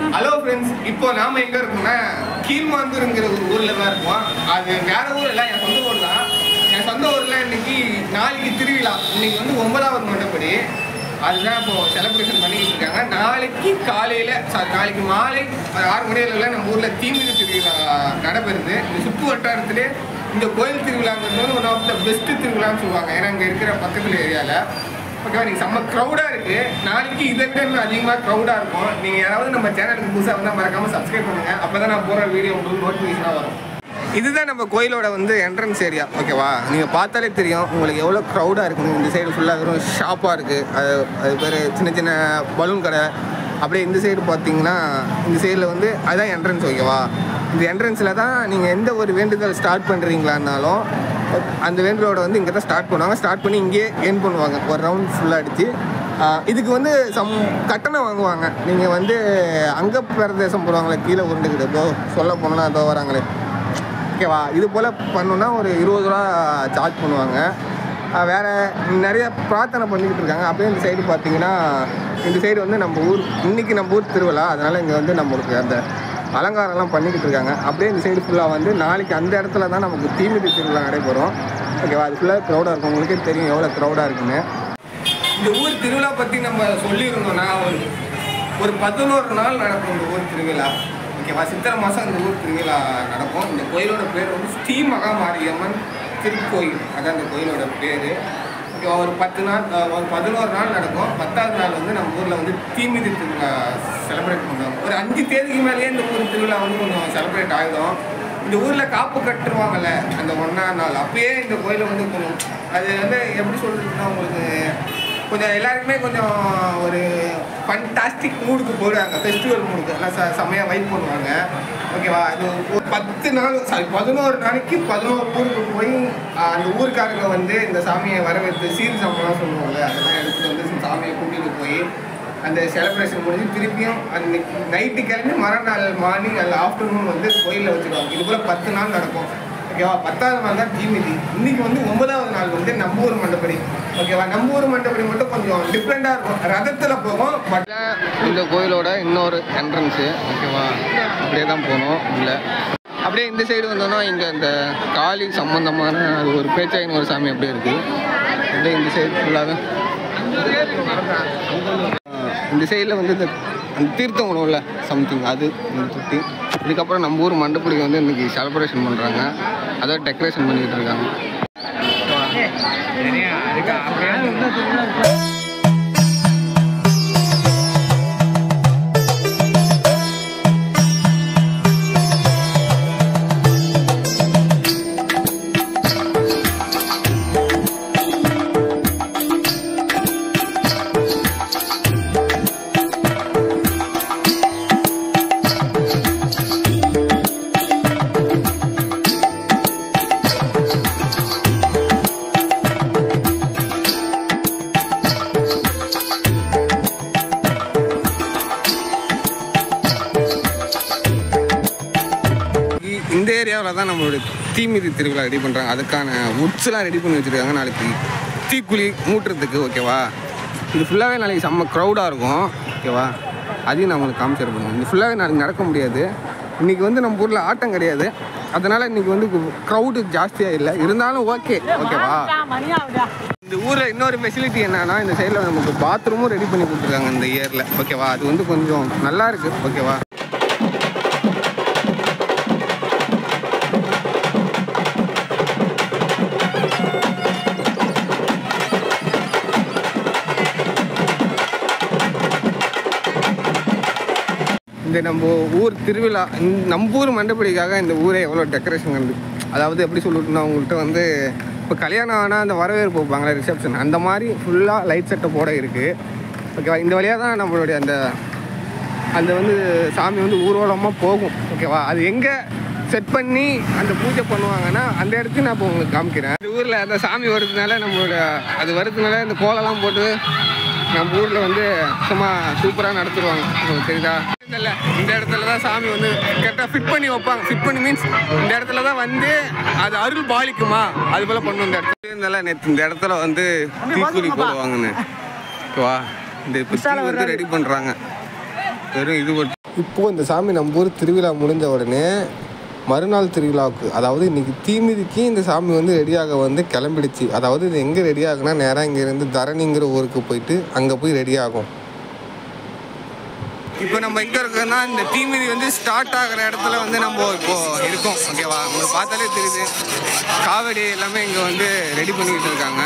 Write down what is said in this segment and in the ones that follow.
Hello friends இப்போ நாம எங்க இருக்கோம்னா கீழ்மாந்தூருங்கிற ஒரு ஊர்ல தான் இருக்கோம் அது வேற ஊர் இல்ல என் சொந்த ஊர் தான் என் சொந்த ஊர்ல இன்னைக்கு நாளைக்கு திருவிழா இன்னைக்கு வந்து ஒன்பதாவது மண்டபடி அதுதான் இப்போ செலிப்ரேஷன் பண்ணிக்கிட்டு இருக்காங்க நாளைக்கு காலையில சாரி நாளைக்கு மாலை ஒரு ஆறு மணி அளவில் நம்ம ஊர்ல தீமிதி திருவிழா நடைபெறுது இந்த சுற்று வட்டாரத்திலே இந்த கோயில் திருவிழாங்கிறது வந்து ஒன் ஆஃப் த பெஸ்ட் திருவிழான்னு சொல்லுவாங்க ஏன்னா இங்க இருக்கிற பக்கத்துல ஏரியால ஓகேவா நீங்கள் செம்ம க்ரௌடாக இருக்குது நாளைக்கு இதை விட இன்னும் அதிகமாக க்ரௌடாக இருக்கும் நீங்கள் யாராவது நம்ம சேனலுக்கு புதுசாக வந்தால் மறக்காமல் சப்ஸ்கிரைப் பண்ணுங்கள் அப்போ தான் நான் போகிற வீடியோ உங்களுக்கு நோட்டிஃபிகேஷனாக வரும் இதுதான் நம்ம கோயிலோட வந்து என்ட்ரன்ஸ் ஏரியா ஓகேவா நீங்கள் பார்த்தாலே தெரியும் உங்களுக்கு எவ்வளோ க்ரௌடாக இருக்குது இந்த சைடு ஃபுல்லாக வெறும் ஷாப்பாக இருக்குது அது அது பேர் சின்ன சின்ன பலூன் கடை அப்படியே இந்த சைடு பார்த்தீங்கன்னா இந்த சைடில் வந்து அதுதான் என்ட்ரன்ஸ் ஓகேவா இந்த என்ட்ரன்ஸில் தான் நீங்கள் எந்த ஒரு வேண்டுதல் ஸ்டார்ட் பண்ணுறீங்களான்னாலும் அந்த வேண்டுதலோட வந்து இங்கே தான் ஸ்டார்ட் பண்ணுவாங்க ஸ்டார்ட் பண்ணி இங்கேயே என் பண்ணுவாங்க ஒரு ரவுண்ட் ஃபுல்லாக அடித்து இதுக்கு வந்து சம் கட்டணம் வாங்குவாங்க நீங்கள் வந்து அங்க பிரதேசம் போடுவாங்களே கீழே உருண்டுக்கிட்டு இதோ சொல்ல போனோம்னா அதோ வராங்களே ஓகேவா இது போல் பண்ணோன்னா ஒரு இருபது ரூபா சார்ஜ் பண்ணுவாங்க ஆஹ் வேற நிறைய பிரார்த்தனை பண்ணிக்கிட்டு இருக்காங்க அப்படியே இந்த சைடு பார்த்தீங்கன்னா இந்த சைடு வந்து நம்ம ஊர் இன்னைக்கு நம்ம ஊர் திருவிழா அதனால இங்கே வந்து நம்மளுக்கு அந்த அலங்காரம்லாம் பண்ணிக்கிட்டு இருக்காங்க அப்படியே இந்த சைடு ஃபுல்லாக வந்து நாளைக்கு அந்த இடத்துல தான் நமக்கு தீமிதி திருவிழா நடைபெறும் ஓகேவா அது ஃபுல்லாக க்ரௌடாக இருக்கும் உங்களுக்கே தெரியும் எவ்வளோ க்ரௌடாக இருக்குன்னு இந்த ஊர் திருவிழா பற்றி நம்ம சொல்லியிருந்தோம்னா ஒரு ஒரு பதினோரு நாள் நடக்கும் இந்த ஊர் திருவிழா ஓகேவா சித்திரை மாதம் இந்த ஊர் திருவிழா நடக்கும் இந்த கோயிலோட பேர் வந்து ஸ்ரீ மகாமாரியம்மன் திருக்கோயில் அதான் இந்த கோயிலோட பேர் ஓகேவா ஒரு பத்து நாள் அஹ், ஒரு பதினோரு நாள் நடக்கும் பத்தாவது நாள் வந்து நம்ம ஊரில் வந்து தீமிதி திருவிழா செலிப்ரேட் பண்ணுவாங்க ஒரு அஞ்சு தேதிக்கு மேலேயே இந்த ஊர் திருவிழா வந்து கொஞ்சம் செலிப்ரேட் ஆகிடும் இந்த ஊரில் காப்பு கட்டுருவாங்கல்ல அந்த ஒன்றாம் நாள் அப்பயே இந்த கோயிலை வந்து கொஞ்சம் அது வந்து எப்படி சொல்றதுன்னா உங்களுக்கு கொஞ்சம் எல்லாருக்குமே கொஞ்சம் ஒரு ஃபண்டாஸ்டிக் மூடுக்கு போயிடுவாங்க ஃபெஸ்டிவல் மூடுக்கு எல்லாம் ச செம்மையாக வைப் பண்ணுவாங்க ஓகேவா அது ஒரு பத்து நாள் சாரி பதினோரு நாளைக்கு பதினோரு ஊருக்கு போய் ஆஹ், அந்த ஊருக்காரங்க வந்து இந்த சாமியை வரவேற்று சீர் சம்பளம் சொல்லுவாங்க அதெல்லாம் எடுத்துகிட்டு வந்து சாமியை கூட்டிகிட்டு போய் அந்த செலிப்ரேஷன் முடிஞ்சு திருப்பியும் அன்னைக்கு நைட்டு கிளம்பி மறுநாள் மார்னிங் அல்ல ஆஃப்டர்நூன் வந்து கோயிலில் வச்சுருவாங்க இது போல் பத்து நாள் நடக்கும் ஓகேவா பத்தாவது நாள் தான் தீமிதி இன்னைக்கு வந்து ஒன்பதாவது நாள் வந்து நம்ம ஊர் மண்டபடி ஓகேவா நம்ம ஊர் மண்டபடி மட்டும் கொஞ்சம் டிஃப்ரெண்டாக இருக்கும் ரதத்தில் போகும் பட் இந்த கோயிலோட இன்னொரு என்ட்ரன்ஸு ஓகேவா அப்படியே தான் போகணும் இல்லை அப்படியே இந்த சைடு வந்தோம்னா இங்கே இந்த காளி சம்பந்தமான அது ஒரு பேச்சாயின் ஒரு சாமி அப்படியே இருக்குது அப்படியே இந்த சைடு ஃபுல்லாக இந்த சைடில் வந்து இந்த அந்த தீர்த்தம் உணவுல சம்திங் அது இந்த சுற்றி இதுக்கப்புறம் நம்ம ஊர் மண்டபடிக்கு வந்து இன்னைக்கு செலிப்ரேஷன் பண்ணுறாங்க அதான் டெக்கரேஷன் பண்ணிக்கிட்டு இருக்காங்க இ- இந்த ஏரியாவில் தான் நம்மளுடைய தீமிதி திருவிழா ரெடி பண்ணுறாங்க அதுக்கான உட்ஸ்லாம் ரெடி பண்ணி வச்சுருக்காங்க நாளைக்கு தீக்குழி மூட்டுறதுக்கு ஓகேவா இது ஃபுல்லாகவே நாளைக்கு செம்ம க்ரௌடாக இருக்கும் ஓகேவா அதையும் நான் உங்களுக்கு காமிச்சிட பண்ணுவேன் இது ஃபுல்லாகவே நாளைக்கு நடக்க முடியாது இன்றைக்கி வந்து நம்ம ஊரில் ஆட்டம் கிடையாது அதனால் இன்றைக்கி வந்து க்ரௌடு ஜாஸ்தியாக இல்லை இருந்தாலும் ஓகே ஓகேவா இந்த ஊரில் இன்னொரு ஃபெசிலிட்டி என்னன்னா இந்த சைடில் நமக்கு பாத்ரூமும் ரெடி பண்ணி கொடுத்துருக்காங்க இந்த இயரில் ஓகேவா அது வந்து கொஞ்சம் நல்லா இருக்கு ஓகேவா இந்த நம்ம ஊர் திருவிழா இந்த நம்ம ஊர் மண்டபடிக்காக இந்த ஊரே எவ்வளோ டெக்கரேஷன் வந்து அதாவது எப்படி சொல்லட்டுன்னா உங்கள்கிட்ட வந்து இப்போ கல்யாணம் ஆனால் அந்த வரவேற்பு வைப்பாங்களே ரிசப்ஷன் அந்த மாதிரி ஃபுல்லாக லைட் செட்டப்போட இருக்குது ஓகேவா இந்த வழியாக தான் நம்மளுடைய அந்த அந்த வந்து சாமி வந்து ஊர்வலமாக போகும் ஓகேவா அது எங்கே செட் பண்ணி அந்த பூஜை பண்ணுவாங்கன்னா அந்த இடத்தையும் நான் இப்போ உங்களுக்கு காமிக்கிறேன் இந்த ஊரில் அந்த சாமி வருதுனால நம்மளோட அது வருதுனால இந்த கோலம்லாம் போட்டு நம்ம ஊரில் வந்து சும்மா சூப்பராக நடத்துருவாங்க உங்களுக்கு தெரியுதா இல்ல இந்த இடத்துல தான் சாமி வந்து கரெக்டாக ஃபிட் பண்ணி வைப்பாங்க ஃபிட் பண்ணி மீன்ஸ் இந்த இடத்துல தான் வந்து அது அருள் பாலிக்குமா அது போல் பண்ணும் இந்த இடத்துல இருந்தால நேற்று இந்த இடத்துல வந்து தீக்குழி போடுவாங்கன்னு ஓகேவா இந்த இப்போ தீ வந்து ரெடி பண்ணுறாங்க வெறும் இது மட்டும் இப்போது இந்த சாமி நம்ம ஊர் திருவிழா முடிஞ்ச உடனே மறுநாள் திருவிழாவுக்கு அதாவது இன்னைக்கு தீமிதிக்கு இந்த சாமி வந்து ரெடியாக வந்து கிளம்பிடுச்சு அதாவது இது எங்கே ரெடி ஆகுனா நேராக இங்கேருந்து தரணிங்கிற ஊருக்கு போயிட்டு அங்கே போய் ரெடி ஆகும் இப்போ நம்ம எங்கே இருக்கோம்னா இந்த தீமிதி வந்து ஸ்டார்ட் ஆகிற இடத்துல வந்து நம்ம இப்போ இருக்கோம் ஓகேவா உங்களுக்கு பார்த்தாலே தெரியுது காவடி எல்லாமே இங்கே வந்து ரெடி பண்ணிக்கிட்டு இருக்காங்க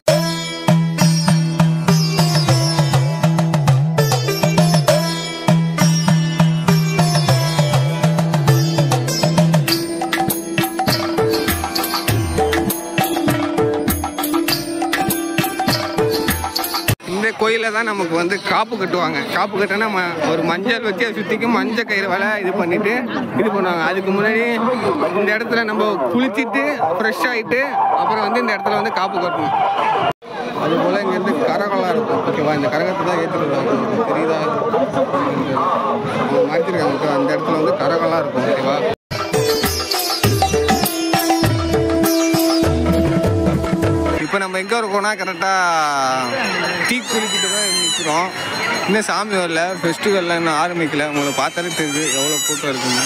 இந்த கோயிலில் தான் நமக்கு வந்து காப்பு கட்டுவாங்க காப்பு கட்டினா நம்ம ஒரு மஞ்சள் வச்சு அதை சுற்றிக்கும் மஞ்சள் கயிறு வலை இது பண்ணிட்டு இது பண்ணுவாங்க அதுக்கு முன்னாடி இந்த இடத்துல நம்ம குளிச்சுட்டு ஃப்ரெஷ் ஆகிட்டு அப்புறம் வந்து இந்த இடத்துல வந்து காப்பு கட்டணும் அதுபோல் இங்கேருந்து கரகம்லாம் இருக்கும் ஓகேவா இந்த கரகத்தை தான் ஏற்றுக்கிடுவாங்க தெரியுதா அவங்க மறைச்சிருக்காங்க அந்த இடத்துல வந்து கரகம்லாம் இருக்கும் ஓகேவா இப்போ நம்ம எங்கே இருக்கோம்னா கரெக்டாக டீ குளிக்கிட்டு தான் நிற்கிறோம் இன்னும் சாமி வரல ஃபெஸ்டிவல்லாம் இன்னும் ஆரம்பிக்கல உங்களை பார்த்தாலே தெரியுது எவ்வளோ கூட்டம் இருக்குன்னு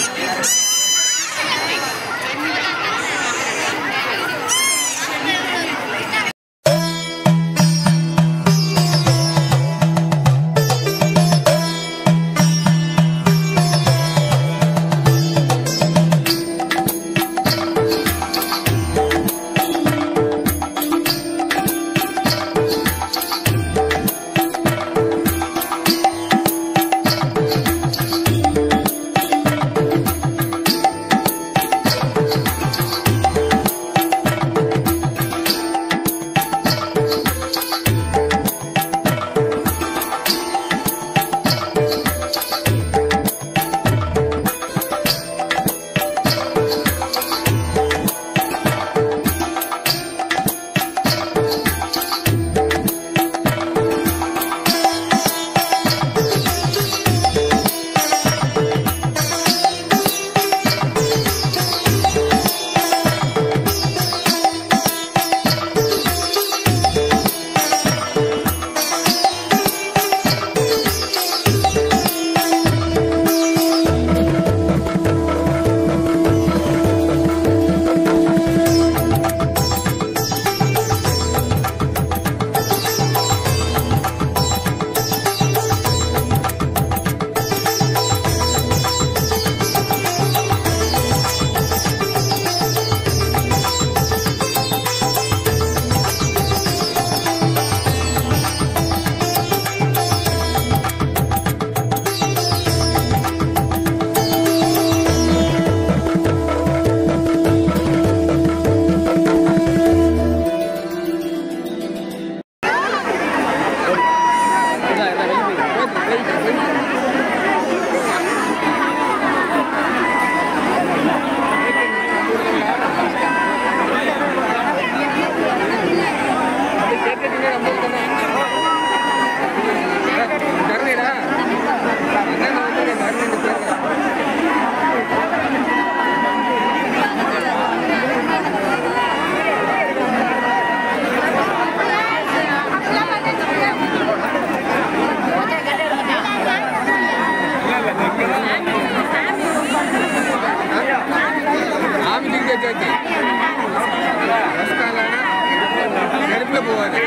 நெருப்புல போவாது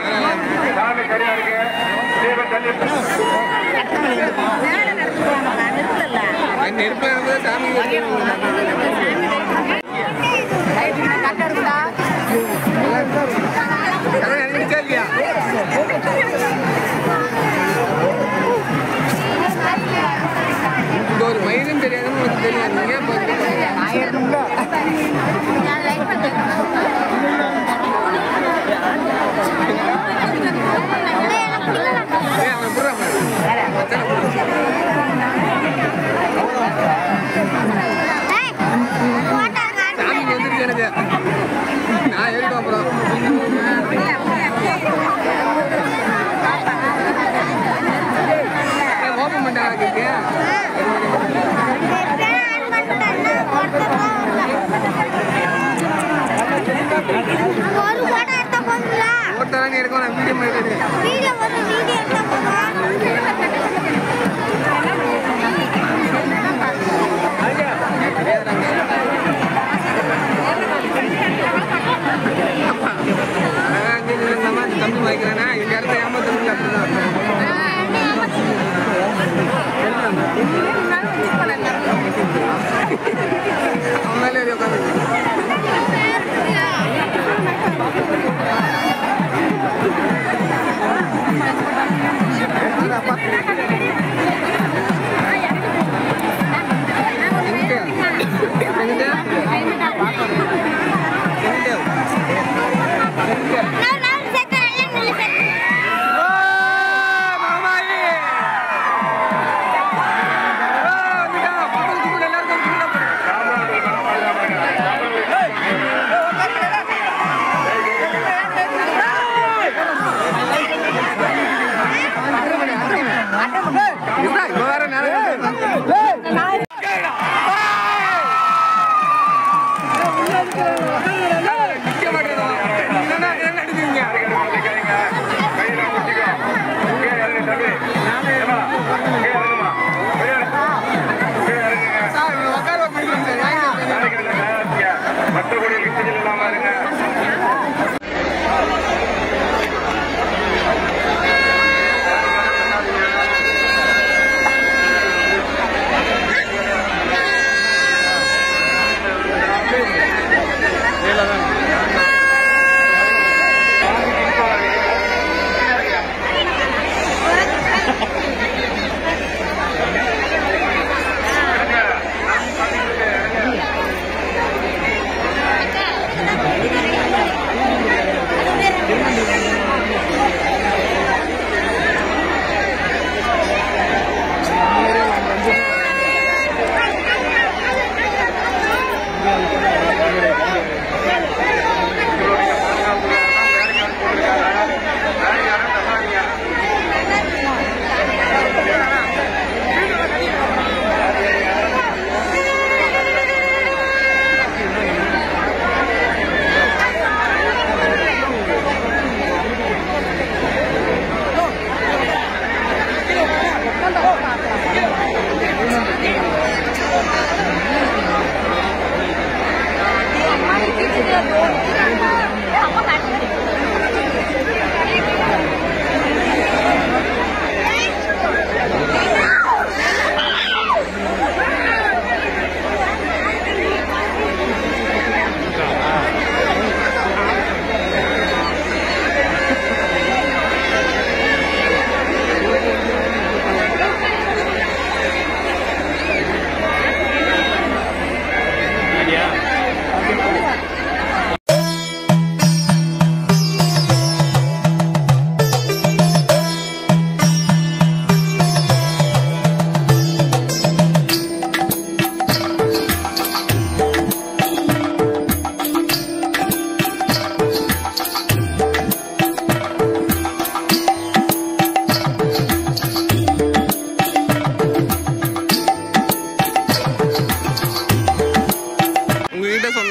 சாமி சரியா இருக்கு தீபம் தள்ளி நெருப்புல இருந்து சாமி கதை நினைச்சா இல்லையா இந்த ஒரு மயிலும் தெரியாதுன்னு உங்களுக்கு தெரியும் நீங்க இப்ப வந்து பாத்தீங்க. ஏய், அவன் புடுறா பாரு. மச்சானை புடு. சாமி வந்துருச்சு எனக்கு நான் ஏறிட்டு அப்புறம் ஓப்பன் பண்ணிட்டாங்க கேக்கு ஒரு போட்டோ எடுத்தா போதுங்களா ஓட்டானே எடுக்கும் நான் வீடியோ பண்ணிட்டு வீடியோ ஒரு வீடியோ எடுத்தா போதும்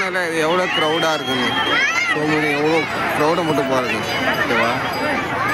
சொன்னல இது எவ்வளோ க்ரௌடாக இருக்குன்னு ஸோ எவ்வளோ க்ரௌடை மட்டும் பாருங்க ஓகேவா